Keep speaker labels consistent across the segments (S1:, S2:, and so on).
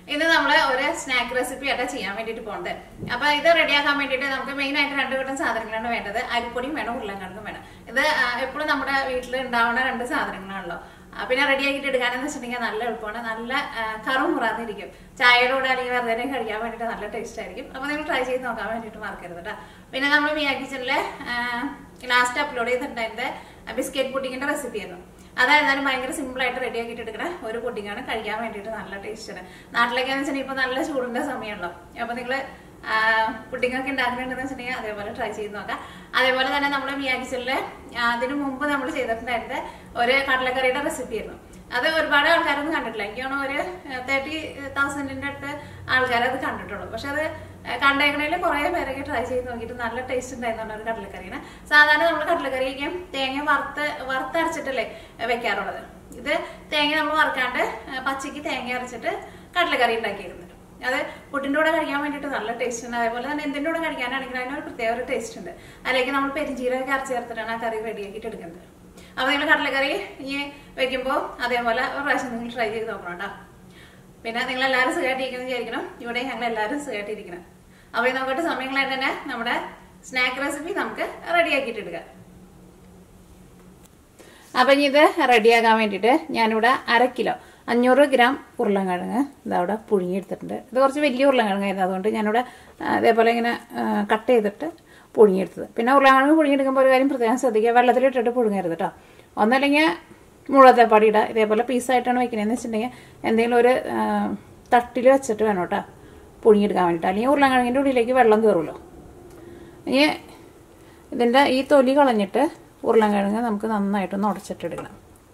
S1: ഇന്ന് നമ്മൾ ഒരു സ്നാക്ക് റെസിപ്പി ആയിട്ട് ചെയ്യാൻ വേണ്ടിയിട്ട് പോകുന്നത് അപ്പൊ ഇത് റെഡിയാക്കാൻ വേണ്ടിയിട്ട് നമുക്ക് മെയിൻ ആയിട്ട് രണ്ട് കൂട്ടം സാധനങ്ങളാണ് വേണ്ടത് അരിപ്പൊടിയും വേണം ഉരുളൻകിഴങ്ങും വേണം ഇത് എപ്പോഴും നമ്മുടെ വീട്ടിൽ ഉണ്ടാവുന്ന രണ്ട് സാധനങ്ങളാണല്ലോ ആ, പിന്നെ റെഡിയാക്കിയിട്ട് എടുക്കാനെന്ന് വെച്ചിട്ടുണ്ടെങ്കിൽ നല്ല എളുപ്പമാണ് നല്ല കറും മുറാന്നിരിക്കും ചായയുടെ കൂടെ അല്ലെങ്കിൽ വെറുതെ കഴിക്കാൻ വേണ്ടിയിട്ട് നല്ല ടേസ്റ്റ് ആയിരിക്കും അപ്പൊ നിങ്ങൾ ട്രൈ ചെയ്ത് നോക്കാൻ വേണ്ടിയിട്ട് മറക്കരുത് കേട്ടോ പിന്നെ നമ്മൾ മിയാ കിച്ചണിലെ ലാസ്റ്റ് അപ്ലോഡ് ചെയ്തിട്ടുണ്ടായിരുന്നത് ബിസ്ക്കറ്റ് പുഡിങ്ങിന്റെ റെസിപ്പി ആയിരുന്നു അതായിരുന്നാലും ഭയങ്കര സിമ്പിൾ ആയിട്ട് റെഡി ആക്കിയിട്ട് എടുക്കുന്ന ഒരു പുഡിങ്ങാണ് കഴിക്കാൻ വേണ്ടിയിട്ട് നല്ല ടേസ്റ്റാണ് നാട്ടിലേക്കാന്ന് വെച്ചിട്ടുണ്ടെങ്കിൽ ഇപ്പൊ നല്ല ചൂടിന്റെ സമയമാണല്ലോ അപ്പൊ നിങ്ങള് പുഡിംഗ് ഒക്കെ ഉണ്ടാക്കുന്നുണ്ടെന്ന് വെച്ചിട്ടുണ്ടെങ്കിൽ അതേപോലെ ട്രൈ ചെയ്ത് നോക്കാം അതേപോലെ തന്നെ നമ്മൾ മിയാക്കിച്ചലില് അതിനു മുമ്പ് നമ്മൾ ചെയ്തിട്ടുണ്ടായിരുന്നത് ഒരു കടലക്കറിയുടെ റെസിപ്പി ആയിരുന്നു അത് ഒരുപാട് ആൾക്കാരൊന്നും കണ്ടിട്ടില്ല എനിക്ക് തോന്നുന്നു ഒരു തേർട്ടി തൗസൻഡിന്റെ അടുത്ത് ആൾക്കാർ അത് കണ്ടിട്ടുള്ളൂ പക്ഷെ അത് കണ്ടേക്കണേൽ കുറെ പേരൊക്കെ ട്രൈ ചെയ്ത് നോക്കിയിട്ട് നല്ല ടേസ്റ്റ് ഉണ്ടായിരുന്നു ഒരു കടലക്കറീനെ സാധാരണ നമ്മൾ കടലക്കറിയൊക്കെ തേങ്ങ വറുത്ത് വറുത്തരച്ചിട്ടല്ലേ വെക്കാറുള്ളത് ഇത് തേങ്ങ നമ്മൾ വറുക്കാണ്ട് പച്ചയ്ക്ക് തേങ്ങ അരച്ചിട്ട് കടലക്കറി ഉണ്ടാക്കിയിരുന്നത് അത് പുട്ടിന്റെ കൂടെ കഴിക്കാൻ വേണ്ടിയിട്ട് നല്ല ടേസ്റ്റ് ഉണ്ട് അതേപോലെ തന്നെ എന്തിന്റെ കൂടെ കഴിക്കാനാണെങ്കിൽ അതിന് ഒരു പ്രത്യേക ഒരു ടേസ്റ്റ് ഉണ്ട് അല്ലെങ്കിൽ നമ്മൾ പെരിഞ്ചീരൊക്കെ അരച്ച് ചേർത്തിട്ടാണ് ആ കറി റെഡിയാക്കിയിട്ട് എടുക്കുന്നത് അപ്പൊ നിങ്ങൾ കടലക്കറി ഇനി വെക്കുമ്പോൾ അതേപോലെ ഒരു പ്രാവശ്യം നിങ്ങൾ ട്രൈ ചെയ്ത് നോക്കണം കേട്ടോ പിന്നെ നിങ്ങൾ എല്ലാവരും സുഖമായിട്ടിരിക്കണം വിചാരിക്കണം ഇവിടെ ഞങ്ങൾ എല്ലാവരും സുഖമായിട്ടിരിക്കണം അപ്പൊ നോക്കട്ടെ സമയങ്ങളായിട്ട് തന്നെ നമ്മുടെ സ്നാക്ക് റെസിപ്പി നമുക്ക് റെഡിയാക്കിയിട്ട് എടുക്കാം അപ്പൊ ഇനി ഇത് റെഡിയാക്കാൻ വേണ്ടിയിട്ട് ഞാനിവിടെ അര കിലോ അഞ്ഞൂറ് ഗ്രാം ഉരുളൻകിഴങ്ങ് ഇതവിടെ പുഴുങ്ങിയെടുത്തിട്ടുണ്ട് ഇത് കുറച്ച് വലിയ ഉരുളൻകിഴങ്ങായിരുന്നു അതുകൊണ്ട് ഞാനിവിടെ ആ, ഇതേപോലെ ഇങ്ങനെ കട്ട് ചെയ്തിട്ട് പുഴുങ്ങിയെടുത്തത് പിന്നെ ഉരുളൻകിഴങ്ങ് പുഴുങ്ങിയെടുക്കുമ്പോൾ ഒരു കാര്യം പ്രത്യേകം ശ്രദ്ധിക്കുക വെള്ളത്തിലിട്ടിട്ട് പുഴുങ്ങരുത് കേട്ടോ ഒന്നല്ലെങ്കിൽ മുളകത്തപ്പാടി ഇടുക ഇതേപോലെ പീസായിട്ടാണ് വെക്കണതെന്ന് വെച്ചിട്ടുണ്ടെങ്കിൽ എന്തെങ്കിലും ഒരു തട്ടിൽ വെച്ചിട്ട് വേണം കേട്ടോ പുഴുങ്ങിയെടുക്കാൻ വേണ്ടിയിട്ട് അല്ലെങ്കിൽ ഉരുളൻകിഴങ്ങിൻ്റെ ഉള്ളിലേക്ക് വെള്ളം കയറുമല്ലോ ഇനി ഇതിൻ്റെ ഈ തൊലി കളഞ്ഞിട്ട് ഉരുളൻകിഴങ്ങ് നമുക്ക് നന്നായിട്ടൊന്ന് ഉടച്ചിട്ടെടുക്കണം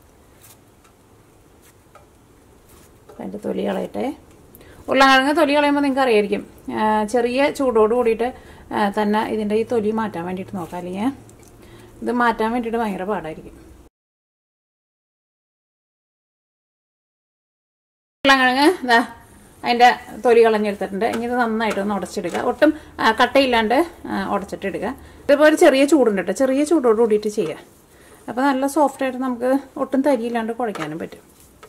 S1: അതിൻ്റെ തൊലി കളയട്ടെ ഉരുളൻകിഴങ്ങ് തൊലി കളയുമ്പോൾ നിങ്ങൾക്ക് അറിയായിരിക്കും ആ, ചെറിയ ചൂടോട് കൂടിയിട്ട് ആ, തന്നെ ഇതിൻ്റെ ഈ തൊലി മാറ്റാൻ വേണ്ടിയിട്ട് നോക്കാം അല്ലെങ്കിൽ ഇത് മാറ്റാൻ വേണ്ടിയിട്ട് ഭയങ്കര പാടായിരിക്കും ഉരുളൻകിഴങ്ങ് ഇതാ അതിൻ്റെ തൊലി കളഞ്ഞെടുത്തിട്ടുണ്ട് ഇനി ഇത് നന്നായിട്ടൊന്ന് ഉടച്ചെടുക്കുക ഒട്ടും ആ, കട്ടയില്ലാണ്ട് ആ, ഉടച്ചിട്ടെടുക്കുക ഇതിപ്പോൾ ഒരു ചെറിയ ചൂടുണ്ട് കേട്ടോ ചെറിയ ചൂടോട് കൂടിയിട്ട് ചെയ്യുക അപ്പോൾ നല്ല സോഫ്റ്റായിട്ട് നമുക്ക് ഒട്ടും തരിയില്ലാണ്ട് കുഴയ്ക്കാനും പറ്റും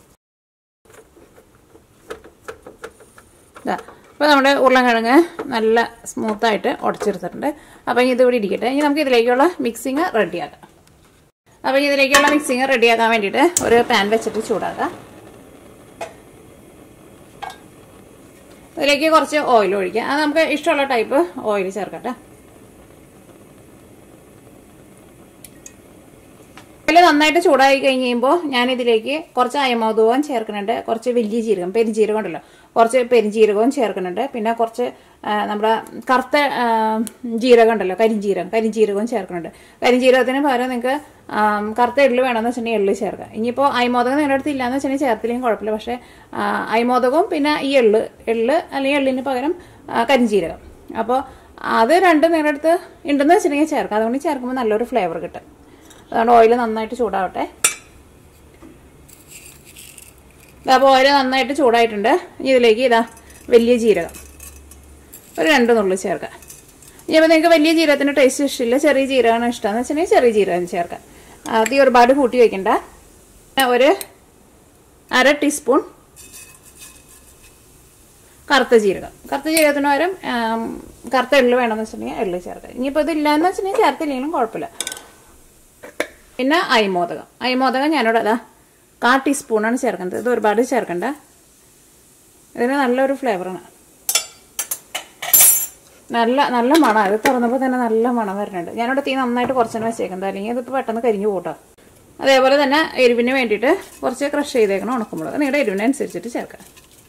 S1: ഇതാ അപ്പോൾ നമ്മുടെ ഉരുളൻകിഴങ്ങ് നല്ല സ്മൂത്തായിട്ട് ഉടച്ചെടുത്തിട്ടുണ്ട് അപ്പോൾ ഇനി ഇതിവിടെ ഇരിക്കട്ടെ ഇനി നമുക്ക് ഇതിലേക്കുള്ള മിക്സിങ് റെഡിയാക്കാം അപ്പോൾ ഇനി ഇതിലേക്കുള്ള മിക്സിങ് റെഡിയാക്കാൻ വേണ്ടിയിട്ട് ഒരു പാൻ വെച്ചിട്ട് ചൂടാക്കാം ഇതിലേക്ക് കുറച്ച് ഓയിൽ ഒഴിക്കാം അത് നമുക്ക് ഇഷ്ടമുള്ള ടൈപ്പ് ഓയിൽ ചേർക്കട്ടെ ഓയിൽ നന്നായിട്ട് ചൂടായി കഴിഞ്ഞ് കഴിയുമ്പോൾ ഞാൻ ഇതിലേക്ക് കുറച്ച് അയമോദവും ചേർക്കുന്നുണ്ട് കുറച്ച് വലിയ ജീരകം പെരിഞ്ജീരകം ഉണ്ടല്ലോ കുറച്ച് പെരിഞ്ജീരകവും ചേർക്കുന്നുണ്ട് പിന്നെ കുറച്ച് ആ, നമ്മുടെ കറുത്ത ആ, ജീരകം ഉണ്ടല്ലോ കരിഞ്ജീരകം കരിഞ്ജീരകവും ചേർക്കുന്നുണ്ട് കരിഞ്ജീരകത്തിന് പകരം നിങ്ങൾക്ക് കറുത്ത എള്ള് വേണമെന്ന് വെച്ചിട്ടുണ്ടെങ്കിൽ എള്ള് ചേർക്കാം ഇനിയിപ്പോൾ അയമോദകം നിങ്ങളുടെ അടുത്ത് ഇല്ലാന്ന് വെച്ചിട്ടുണ്ടെങ്കിൽ ചേർത്തില്ലെങ്കിൽ കുഴപ്പമില്ല പക്ഷേ ആ, അയമോദകവും പിന്നെ ഈ എള്ള് എള്ള് അല്ലെങ്കിൽ എള്ളിന് പകരം ആ, കരിഞ്ജീരകം അപ്പോൾ അത് രണ്ടും നിങ്ങളുടെ അടുത്ത് ഉണ്ടെന്ന് വെച്ചിട്ടുണ്ടെങ്കിൽ ചേർക്കാം അതുകൊണ്ട് ചേർക്കുമ്പോൾ നല്ലൊരു ഫ്ലേവർ കിട്ടും അതുകൊണ്ട് ഓയിൽ നന്നായിട്ട് ചൂടാവട്ടെ അപ്പോൾ ഓയിൽ നന്നായിട്ട് ചൂടായിട്ടുണ്ട് ഇനി ഇതിലേക്ക് ഇതാ വലിയ ജീരകം ഒരു രണ്ട് നുള്ളി ചേർക്കാം ഇനി അപ്പോൾ നിങ്ങൾക്ക് വലിയ ജീരകത്തിൻ്റെ ടേസ്റ്റ് ഇഷ്ടമില്ല ചെറിയ ജീരകമാണ് ഇഷ്ടമെന്ന് വെച്ചിട്ടുണ്ടെങ്കിൽ ചെറിയ ജീരകം ചേർക്കാം അത് ഒരുപാട് കൂട്ടി വയ്ക്കണ്ട പിന്നെ ഒരു അര ടീസ്പൂൺ കറുത്ത ജീരകം കറുത്ത ജീരകത്തിന് പകരം ആം, കറുത്ത എള്ള് വേണമെന്ന് വെച്ചിട്ടുണ്ടെങ്കിൽ എള്ള് ചേർക്കാം ഇനിയിപ്പോൾ ഇതില്ലാന്ന് വെച്ചിട്ടുണ്ടെങ്കിൽ ചേർത്തില്ലെങ്കിലും കുഴപ്പമില്ല പിന്നെ അയമോദകം അയമോദകം ഞാനിവിടെ അതാ കാ ടീസ്പൂണാണ് ചേർക്കുന്നത് ഇത് ഒരുപാട് ചേർക്കണ്ട ഇതിന് നല്ലൊരു ഫ്ലേവറാണ് നല്ല നല്ല മണം ഇത് തുറന്നപ്പോൾ തന്നെ നല്ല മണം വരുന്നുണ്ട് ഞാനിവിടെ തീ നന്നായിട്ട് കുറച്ചാണ് വെച്ചേക്കുന്നത് അല്ലെങ്കിൽ ഇതിപ്പോൾ പെട്ടെന്ന് കരിഞ്ഞു പോട്ടോ അതേപോലെ തന്നെ എരിവിന് വേണ്ടിയിട്ട് കുറച്ച് ക്രഷ് ചെയ്തേക്കണം ഉണക്കുമ്പോൾ നിങ്ങളുടെ എരിവിനനുസരിച്ചിട്ട് ചേർക്കാം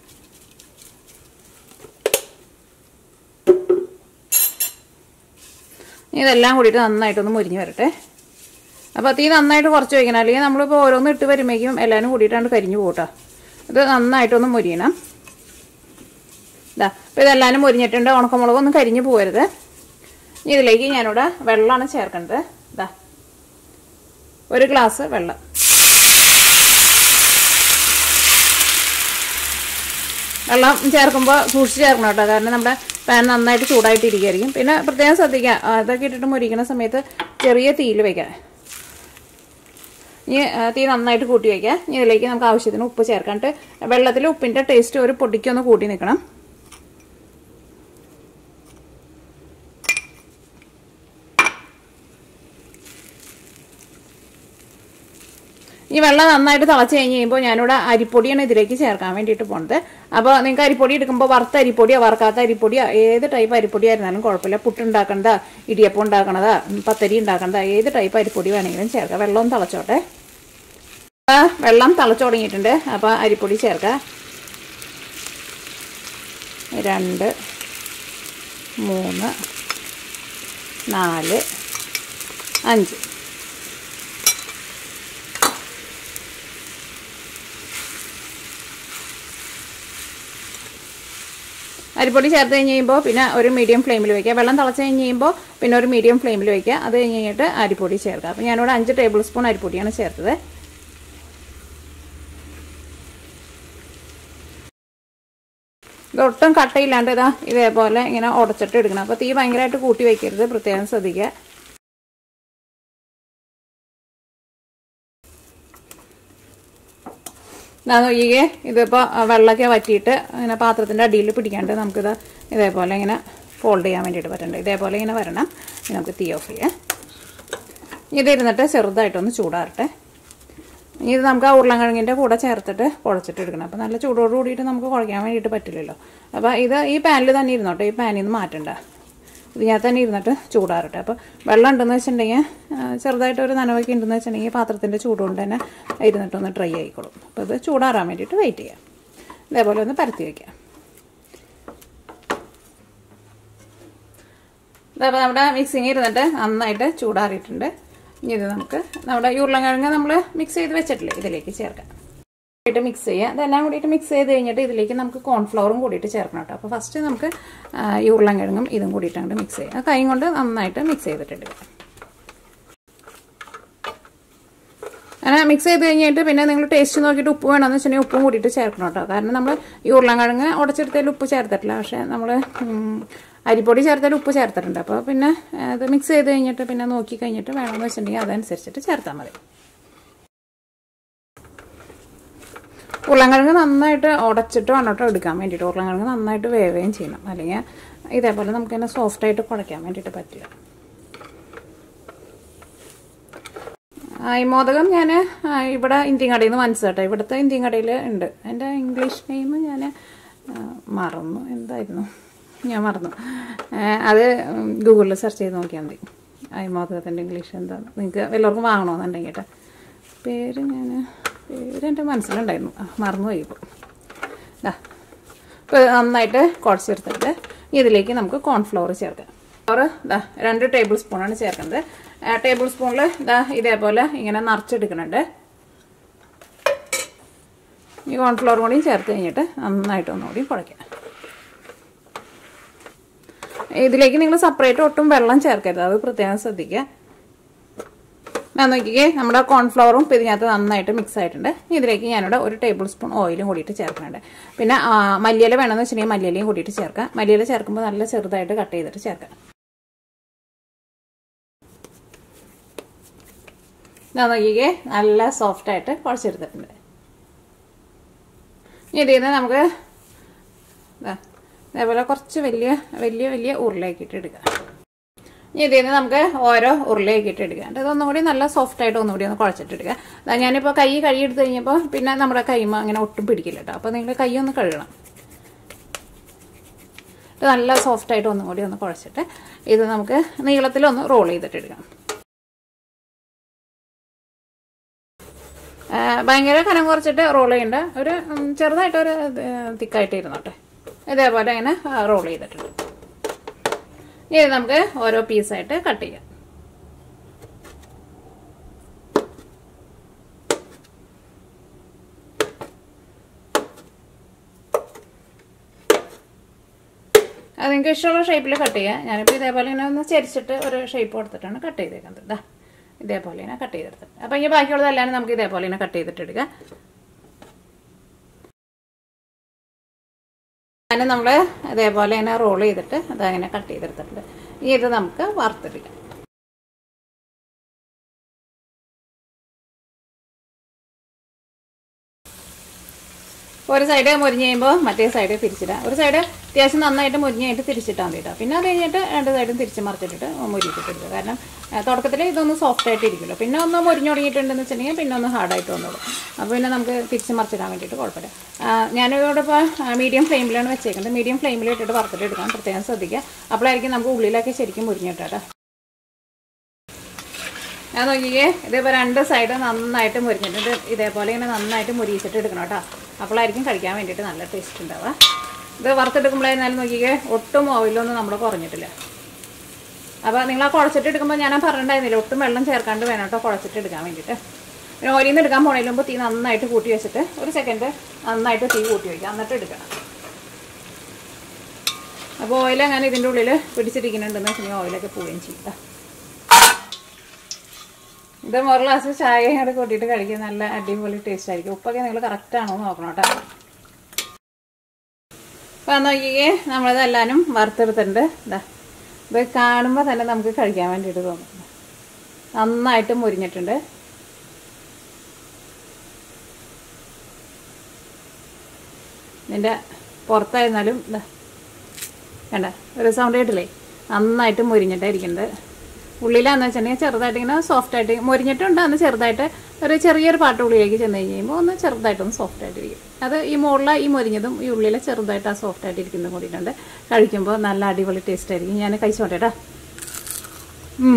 S1: ഇതെല്ലാം കൂടിയിട്ട് നന്നായിട്ടൊന്ന് മുരിഞ്ഞ് വരട്ടെ അപ്പോൾ തീ നന്നായിട്ട് കുറച്ച് വയ്ക്കണം അല്ലെങ്കിൽ നമ്മളിപ്പോൾ ഓരോന്ന് ഇട്ട് വരുമ്പോഴേക്കും എല്ലാവരും കൂടിയിട്ടാണ് കരിഞ്ഞു പോട്ടാ ഇത് നന്നായിട്ടൊന്ന് മുരിയണം ഇതാ അപ്പോൾ ഇതെല്ലാവരും മുരിഞ്ഞിട്ടുണ്ട് ഉണക്കമുളകൊന്നും കരിഞ്ഞു പോകരുത് ഇനി ഇതിലേക്ക് ഞാനിവിടെ വെള്ളമാണ് ചേർക്കേണ്ടത് ഇതാ ഒരു ഗ്ലാസ് വെള്ളം വെള്ളം ചേർക്കുമ്പോൾ സൂക്ഷിച്ച് ചേർക്കണം കേട്ടോ കാരണം നമ്മുടെ പാൻ നന്നായിട്ട് ചൂടായിട്ടിരിക്കുകയായിരിക്കും പിന്നെ പ്രത്യേകം ശ്രദ്ധിക്കുക ആ, ഇതൊക്കെ ഇട്ടിട്ട് മുരിക്കുന്ന സമയത്ത് ചെറിയ തീയിൽ വെക്കാൻ ഇനി ആ, തീ നന്നായിട്ട് കൂട്ടി വയ്ക്കുക ഇനി ഇതിലേക്ക് നമുക്ക് ആവശ്യത്തിന് ഉപ്പ് ചേർക്കാം എന്നിട്ട് വെള്ളത്തിൽ ഉപ്പിൻ്റെ ടേസ്റ്റ് ഒരു പൊടിക്കൊന്ന് കൂട്ടി നിൽക്കണം ഈ വെള്ളം നന്നായിട്ട് തിളച്ച് കഴിഞ്ഞ് കഴിയുമ്പോൾ ഞാനിവിടെ അരിപ്പൊടിയാണ് ഇതിലേക്ക് ചേർക്കാൻ വേണ്ടിയിട്ട് പോണത് അപ്പോൾ നിങ്ങൾക്ക് അരിപ്പൊടി എടുക്കുമ്പോൾ വറുത്ത അരിപ്പൊടിയോ വറുക്കാത്ത അരിപ്പൊടിയോ ഏത് ടൈപ്പ് അരിപ്പൊടി ആയിരുന്നാലും കുഴപ്പമില്ല പുട്ട് ഉണ്ടാക്കണതാ ഇടിയപ്പം ഉണ്ടാക്കണതാ പത്തരി ഉണ്ടാക്കണതാ ഏത് ടൈപ്പ് അരിപ്പൊടി വേണമെങ്കിലും ചേർക്കാം വെള്ളം തിളച്ചോട്ടെ ആ, വെള്ളം തിളച്ചു തുടങ്ങിയിട്ടുണ്ട് അപ്പോൾ അരിപ്പൊടി ചേർക്കാം രണ്ട് മൂന്ന് നാല് അഞ്ച് അരിപ്പൊടി ചേർത്ത് കഴിഞ്ഞ് കഴിയുമ്പോൾ പിന്നെ ഒരു മീഡിയം ഫ്ലെയിമിൽ വയ്ക്കുക വെള്ളം തിളച്ച് കഴിഞ്ഞ് കഴിയുമ്പോൾ പിന്നെ ഒരു മീഡിയം ഫ്ലെയിമിൽ വയ്ക്കുക അത് കഴിഞ്ഞ് കഴിഞ്ഞിട്ട് അരിപ്പൊടി ചേർക്കുക അപ്പോൾ ഞാനിവിടെ അഞ്ച് ടേബിൾ സ്പൂൺ അരിപ്പൊടിയാണ് ചേർത്തത് ഇത് ഒട്ടും കട്ടയില്ലാണ്ട് ഇതാ ഇതേപോലെ ഇങ്ങനെ ഉടച്ചിട്ട് എടുക്കണം അപ്പോൾ തീ ഭയങ്കരമായിട്ട് കൂട്ടി വയ്ക്കരുത് പ്രത്യേകം ശ്രദ്ധിക്കുക ഇതാ നോക്കിക്കേ ഇതിപ്പോൾ വെള്ളമൊക്കെ വറ്റിയിട്ട് ഇങ്ങനെ പാത്രത്തിൻ്റെ അടിയിൽ പിടിക്കാണ്ട് നമുക്കിത് ഇതേപോലെ ഇങ്ങനെ ഫോൾഡ് ചെയ്യാൻ വേണ്ടിയിട്ട് പറ്റണ്ട ഇതേപോലെ ഇങ്ങനെ വരണം ഇനി നമുക്ക് തീ ഓഫ് ചെയ്യാം ഇതിരുന്നിട്ട് ചെറുതായിട്ടൊന്ന് ചൂടാറട്ടെ ഇനി ഇത് നമുക്ക് ആ ഉരുളൻകിഴങ്ങിൻ്റെ കൂടെ ചേർത്തിട്ട് കുഴച്ചിട്ട് എടുക്കണം അപ്പോൾ നല്ല ചൂടോട് കൂടിയിട്ട് നമുക്ക് കുഴയ്ക്കാൻ വേണ്ടിയിട്ട് പറ്റില്ലല്ലോ അപ്പോൾ ഇത് ഈ പാനിൽ തന്നെ ഇരുന്നോട്ടെ ഈ പാനിൽ നിന്ന് മാറ്റണ്ട ഇതിനകത്ത് തന്നെ ഇരുന്നിട്ട് ചൂടാറട്ടെ അപ്പോൾ വെള്ളം ഉണ്ടെന്ന് വെച്ചിട്ടുണ്ടെങ്കിൽ ആ, ചെറുതായിട്ട് ഒരു നനവൊക്കെ ഉണ്ടെന്ന് വെച്ചിട്ടുണ്ടെങ്കിൽ പാത്രത്തിൻ്റെ ചൂടുകൊണ്ട് തന്നെ ഇരുന്നിട്ടൊന്ന് ഡ്രൈ ആയിക്കോളും അപ്പോൾ ഇത് ചൂടാറാൻ വേണ്ടിയിട്ട് വെയിറ്റ് ചെയ്യാം ഇതേപോലെ ഒന്ന് പരത്തി വയ്ക്കാം ഇതപ്പോൾ നമ്മുടെ മിക്സിങ് ഇരുന്നിട്ട് നന്നായിട്ട് ചൂടാറിയിട്ടുണ്ട് ഇനി ഇത് നമുക്ക് നമ്മുടെ ഉരുളൻകിഴങ്ങ് നമ്മൾ മിക്സ് ചെയ്ത് വെച്ചിട്ടില്ലേ ഇതിലേക്ക് ചേർക്കാം കൂടിയിട്ട് മിക്സ് ചെയ്യുക ഇതെല്ലാം കൂടിയിട്ട് മിക്സ് ചെയ്ത് കഴിഞ്ഞിട്ട് ഇതിലേക്ക് നമുക്ക് കോൺഫ്ലവറും കൂടിയിട്ട് ചേർക്കണം കേട്ടോ അപ്പോൾ ഫസ്റ്റ് നമുക്ക് ആ, ഈ ഉരുളൻകിഴങ്ങും ഇതും കൂടിയിട്ട് അങ്ങോട്ട് മിക്സ് ചെയ്യുക കൈ കൊണ്ട് നന്നായിട്ട് മിക്സ് ചെയ്തിട്ടിടുക അങ്ങനെ മിക്സ് ചെയ്ത് കഴിഞ്ഞിട്ട് പിന്നെ നിങ്ങൾ ടേസ്റ്റ് നോക്കിയിട്ട് ഉപ്പ് വേണമെന്ന് വെച്ചിട്ടുണ്ടെങ്കിൽ ഉപ്പും കൂടിയിട്ട് ചേർക്കണം കേട്ടോ കാരണം നമ്മൾ ഈ ഉരുളൻകിഴങ്ങ് ഉടച്ചെടുത്തതിൽ ഉപ്പ് ചേർത്തിട്ടില്ല പക്ഷേ നമ്മൾ അരിപ്പൊടി ചേർത്തതിൽ ഉപ്പ് ചേർത്തിട്ടുണ്ട് അപ്പോൾ പിന്നെ അത് മിക്സ് ചെയ്ത് കഴിഞ്ഞിട്ട് പിന്നെ നോക്കി കഴിഞ്ഞിട്ട് വേണമെന്ന് വെച്ചിട്ടുണ്ടെങ്കിൽ അതനുസരിച്ചിട്ട് ചേർത്താൽ മതി ഉരുളൻകിഴങ്ങ് നന്നായിട്ട് ഉടച്ചിട്ട് വേണം കേട്ടോ എടുക്കാൻ വേണ്ടിയിട്ട് ഉരുളൻകിഴങ്ങ് നന്നായിട്ട് വേവുകയും ചെയ്യണം അല്ലെങ്കിൽ ഇതേപോലെ നമുക്ക് തന്നെ സോഫ്റ്റായിട്ട് കുഴയ്ക്കാൻ വേണ്ടിയിട്ട് പറ്റില്ല ആ, ഈ മോദകം ഞാൻ ഇവിടെ ഇന്ത്യൻ കടയിൽ നിന്ന് മനസ്സിലാട്ടോ ഇവിടുത്തെ ഇന്ത്യൻ കടയിൽ ഉണ്ട് എൻ്റെ ഇംഗ്ലീഷ് നെയിം ഞാൻ മറന്നു എന്തായിരുന്നു ഞാൻ മറന്നു ആ, അത് ഗൂഗിളിൽ സെർച്ച് ചെയ്ത് നോക്കിയാൽ മതി ഈ മോദകത്തിൻ്റെ ഇംഗ്ലീഷ് എന്താണ് നിങ്ങൾക്ക് എല്ലാവർക്കും വാങ്ങണമെന്നുണ്ടെങ്കിൽ കേട്ടോ പേര് ഞാൻ പേര് എൻ്റെ മനസ്സിലുണ്ടായിരുന്നു ആ, മറന്നുപോയി ഇപ്പോൾ ഇതാ ഇപ്പോൾ നന്നായിട്ട് കുഴച്ചെടുത്തിട്ട് ഇതിലേക്ക് നമുക്ക് കോൺഫ്ലവർ ചേർക്കാം കോൺഫ്ലവർ ഇതാ രണ്ട് ടേബിൾ സ്പൂണാണ് ചേർക്കുന്നത് ടേബിൾ സ്പൂണിൽ ഇതാ ഇതേപോലെ ഇങ്ങനെ നിറച്ചെടുക്കുന്നുണ്ട് ഈ കോൺഫ്ലവർ കൂടി ചേർത്ത് കഴിഞ്ഞിട്ട് നന്നായിട്ട് ഒന്നുകൂടി കുഴയ്ക്കാം ഇതിലേക്ക് നിങ്ങൾ സെപ്പറേറ്റ് ഒട്ടും വെള്ളം ചേർക്കരുത് അത് പ്രത്യേകം ശ്രദ്ധിക്കുക ഞാൻ നോക്കിക്കേ നമ്മുടെ കോൺഫ്ലവറും ഇപ്പം ഇതിനകത്ത് നന്നായിട്ട് മിക്സ് ആയിട്ടുണ്ട് ഇനി ഇതിലേക്ക് ഞാനിവിടെ ഒരു ടേബിൾ സ്പൂൺ ഓയിലും കൂടിയിട്ട് ചേർക്കുന്നുണ്ട് പിന്നെ ആ, മല്ലിയില വേണമെന്ന് വെച്ചിട്ടുണ്ടെങ്കിൽ മല്ലിയിലയും കൂടിയിട്ട് ചേർക്കാം മല്ലിയില ചേർക്കുമ്പോൾ നല്ല ചെറുതായിട്ട് കട്ട് ചെയ്തിട്ട് ചേർക്കാം ഞാൻ നോക്കിക്കേ നല്ല സോഫ്റ്റായിട്ട് കുഴച്ചെടുത്തിട്ടുണ്ട് ഇനി ഇതിൽ നിന്ന് നമുക്ക് ദാ, ഇതേപോലെ കുറച്ച് വലിയ വലിയ വലിയ ഉരുളയാക്കിയിട്ട് എടുക്കാം ഇനി ഇതിൽ നിന്ന് നമുക്ക് ഓരോ ഉരുളയാക്കിയിട്ട് എടുക്കാം എന്നിട്ട് ഇതൊന്നും കൂടി നല്ല സോഫ്റ്റ് ആയിട്ട് ഒന്നുകൂടി ഒന്ന് കുഴച്ചിട്ടെടുക്കുക അതാ ഞാനിപ്പോൾ കൈ കഴുകിയെടുത്ത് കഴിഞ്ഞപ്പോൾ പിന്നെ നമ്മുടെ കൈമ അങ്ങനെ ഒട്ടും പിടിക്കില്ല കേട്ടോ അപ്പോൾ നിങ്ങൾ കൈ ഒന്ന് കഴുകണം ഇത് നല്ല സോഫ്റ്റ് ആയിട്ട് ഒന്നും കൂടി ഒന്ന് കുഴച്ചിട്ട് ഇത് നമുക്ക് നീളത്തിലൊന്ന് റോൾ ചെയ്തിട്ട് എടുക്കാം ആ, ഭയങ്കര കനം കുറച്ചിട്ട് റോൾ ചെയ്യണ്ട ഒരു ഉം, ചെറുതായിട്ടൊരു തിക്കായിട്ട് ഇരുന്നോട്ടെ ഇതേപോലെ ഇങ്ങനെ റോൾ ചെയ്തിട്ടുണ്ട് ഇത് നമുക്ക് ഓരോ പീസായിട്ട് കട്ട് ചെയ്യാം അത് നിങ്ങൾക്ക് ഇഷ്ടമുള്ള ഷേപ്പിൽ കട്ട് ചെയ്യാം ഞാനിപ്പോൾ ഇതേപോലെ ഇങ്ങനെ ഒന്ന് ചരിച്ചിട്ട് ഒരു ഷേപ്പ് കൊടുത്തിട്ടാണ് കട്ട് ചെയ്തേക്കുന്നത് ഇതാ ഇതേപോലെ ഇങ്ങനെ കട്ട് ചെയ്തെടുത്തിട്ട് അപ്പം ഇനി ബാക്കിയുള്ളതെല്ലാം നമുക്ക് ഇതേപോലെ ഇങ്ങനെ കട്ട് ചെയ്തിട്ട് എടുക്കാം അങ്ങനെ നമ്മൾ ഇതേപോലെ ഇങ്ങനെ റോൾ ചെയ്തിട്ട് അതങ്ങനെ കട്ട് ചെയ്തെടുത്തിട്ടുണ്ട് ഇനി ഇത് നമുക്ക് വറുത്തെടുക്കാം ഒരു സൈഡ് മുരിഞ്ഞ് കഴിയുമ്പോൾ മറ്റേ സൈഡ് തിരിച്ചിടാം ഒരു സൈഡ് അത്യാവശ്യം നന്നായിട്ട് മുരിഞ്ഞായിട്ട് തിരിച്ചിട്ടാൽ മതി കേട്ടോ പിന്നെ അത് കഴിഞ്ഞിട്ട് രണ്ട് സൈഡും തിരിച്ച് മറിച്ചിട്ടിട്ട് മുരിച്ചിട്ടെടുക്കുക കാരണം തുടക്കത്തിൽ ഇതൊന്ന് സോഫ്റ്റ് ആയിട്ട് ഇരിക്കുമല്ലോ പിന്നെ ഒന്ന് മുരിഞ്ഞു തുടങ്ങിയിട്ടുണ്ടെന്ന് വെച്ചിട്ടുണ്ടെങ്കിൽ പിന്നെ ഒന്ന് ഹാർഡായിട്ട് വന്നോളൂ അപ്പോൾ പിന്നെ നമുക്ക് തിരിച്ച് മറിച്ചിടാൻ വേണ്ടിയിട്ട് കുഴപ്പമില്ല ആ, ഞാനിവിടെ ഇപ്പോൾ മീഡിയം ഫ്ലെയിമിലാണ് വെച്ചേക്കുന്നത് മീഡിയം ഫ്ലെയിമിൽ ഇട്ടിട്ട് വറുത്തിട്ട് എടുക്കാം പ്രത്യേകം ശ്രദ്ധിക്കുക അപ്പോഴായിരിക്കും നമുക്ക് ഉള്ളിലൊക്കെ ശരിക്കും മുരിഞ്ഞിട്ടാ ഞാൻ നോക്കിക്കേ ഇതിപ്പോൾ രണ്ട് സൈഡ് നന്നായിട്ട് മുരിഞ്ഞിട്ടുണ്ട് ഇതേപോലെ ഇങ്ങനെ നന്നായിട്ട് മുരിയിച്ചിട്ട് എടുക്കണം കേട്ടോ അപ്പോഴായിരിക്കും കഴിക്കാൻ വേണ്ടിയിട്ട് നല്ല ടേസ്റ്റ് ഉണ്ടാവുക ഇത് വറുത്തെടുക്കുമ്പോഴായിരുന്നാലും നോക്കിക്കേ ഒട്ടും ഓയിലൊന്നും നമ്മൾ കുറഞ്ഞിട്ടില്ല അപ്പോൾ നിങ്ങൾ ആ കുഴച്ചിട്ട് എടുക്കുമ്പോൾ ഞാൻ പറഞ്ഞിട്ടുണ്ടായിരുന്നില്ല ഒട്ടും വെള്ളം ചേർക്കാണ്ട് വേണം കേട്ടോ കുഴച്ചിട്ട് എടുക്കാൻ വേണ്ടിയിട്ട് പിന്നെ ഓയിലിൽ നിന്ന് എടുക്കാൻ പോണതിന് മുമ്പ് തീ നന്നായിട്ട് കൂട്ടി വെച്ചിട്ട് ഒരു സെക്കൻഡ് നന്നായിട്ട് തീ കൂട്ടി വയ്ക്കുക എന്നിട്ട് എടുക്കണം അപ്പോൾ ഓയിൽ അങ്ങനെ ഇതിൻ്റെ ഉള്ളിൽ പിടിച്ചിരിക്കുന്നുണ്ടെന്ന് വെച്ചിട്ടുണ്ടെങ്കിൽ ഓയിലൊക്കെ പോവുകയും ചെയ്യും ട്ടോ. ഇത് ഒരു ഗ്ലാസ് ചായ കൂടെ കൂട്ടിയിട്ട് കഴിക്കാൻ നല്ല അടിപൊളി ടേസ്റ്റ് ആയിരിക്കും ഉപ്പൊക്കെ നിങ്ങൾ കറക്റ്റ് ആണോ എന്ന് നോക്കണം കേട്ടോ അപ്പം നോക്കിയേ നമ്മളിതെല്ലാനും വറുത്തെടുത്തിട്ടുണ്ട് ഇതാ ഇത് കാണുമ്പോൾ തന്നെ നമുക്ക് കഴിക്കാൻ വേണ്ടിയിട്ട് തോന്നും നന്നായിട്ട് മുരിഞ്ഞിട്ടുണ്ട് ഇതിൻ്റെ പുറത്തായിരുന്നാലും ഇതാ കണ്ട ഒരു സൗണ്ട് കേട്ടില്ലേ നന്നായിട്ട് മുരിഞ്ഞിട്ടായിരിക്കുന്നത് ഉള്ളിലാന്ന് വെച്ചിട്ടുണ്ടെങ്കിൽ ചെറുതായിട്ട് ഇങ്ങനെ സോഫ്റ്റ് ആയിട്ട് മുരിഞ്ഞിട്ടുണ്ട് അന്ന് ചെറുതായിട്ട് ഒരു ചെറിയൊരു പാട്ട് ഉള്ളിലേക്ക് ചെന്ന് കഴിയുമ്പോൾ ഒന്ന് ചെറുതായിട്ടൊന്ന് സോഫ്റ്റ് ആയിട്ടിരിക്കും അത് ഈ മുകളിലെ ഈ മുരിഞ്ഞതും ഈ ഉള്ളിലെ ചെറുതായിട്ട് ആ സോഫ്റ്റ് ആയിട്ട് ഇരിക്കുന്നതും കൂടിയിട്ടുണ്ട് കഴിക്കുമ്പോൾ നല്ല അടിപൊളി ടേസ്റ്റ് ആയിരിക്കും ഞാൻ കഴിച്ചോട്ടെ കേട്ടോ ഉം.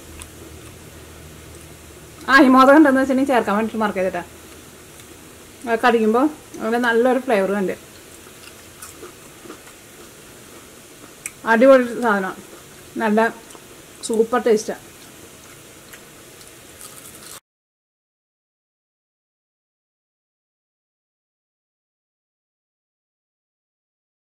S1: ആ ഈ മോദകം ഉണ്ടെന്ന് വെച്ചിട്ടുണ്ടെങ്കിൽ ചേർക്കാൻ വേണ്ടിയിട്ട് മാർക്ക് ചെയ്തിട്ടാ അത് കടിക്കുമ്പോൾ അതിന് നല്ലൊരു ഫ്ലേവറും ഉണ്ട് അടിപൊളി സാധനം നല്ല സൂപ്പർ ടേസ്റ്റാണ്